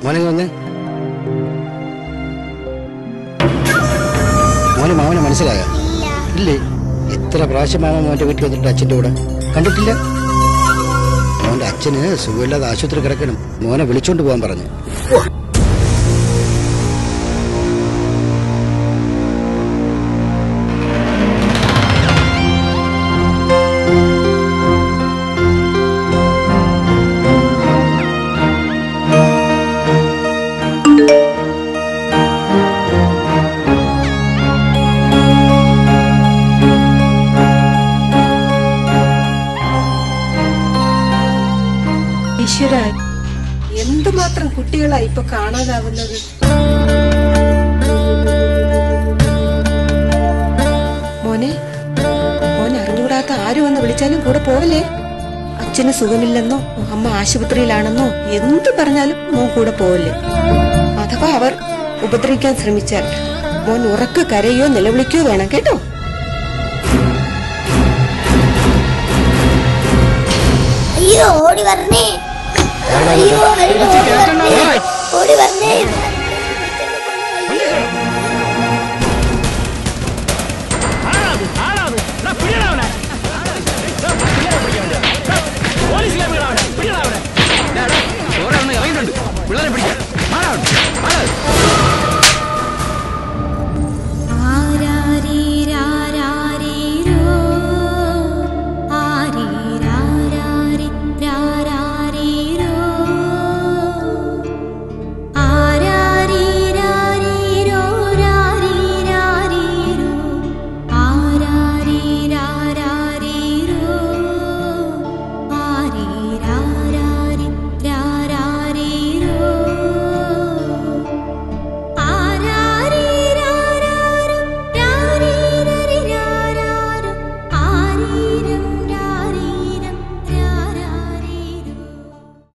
മോനെ വന്ന് മോനെ മാമനെ മനസ്സിലായോ ഇല്ലേ എത്ര പ്രാവശ്യം മാമ മോന്റെ വീട്ടിൽ വന്നിട്ട് അച്ഛന്റെ കൂടെ കണ്ടിട്ടില്ല മോന്റെ അച്ഛന് സുഖമില്ലാതെ ആശുപത്രി കിടക്കണം മോനെ വിളിച്ചോണ്ട് പോകാൻ പറഞ്ഞു ഈശ്വര എന്തുമാത്രം കുട്ടികളാ ഇപ്പൊ കാണാതാവുന്നത് മോനെ മോൻ അറിഞ്ഞുകൂടാത്ത ആര് വന്ന് വിളിച്ചാലും കൂടെ പോവല്ലേ അച്ഛന് സുഖമില്ലെന്നോ അമ്മ ആശുപത്രിയിലാണെന്നോ എന്ത് പറഞ്ഞാലും മോൻ കൂടെ പോവല്ലേ അഥവാ അവർ ഉപദ്രവിക്കാൻ ശ്രമിച്ചാൽ മോൻ ഉറക്കെ കരയോ നിലവിളിക്കോ വേണം കേട്ടോ അയ്യോ ഓടി വരണേ അയ്യോ അയ്യോ ഓടി വരണേ ഓടി വരണേ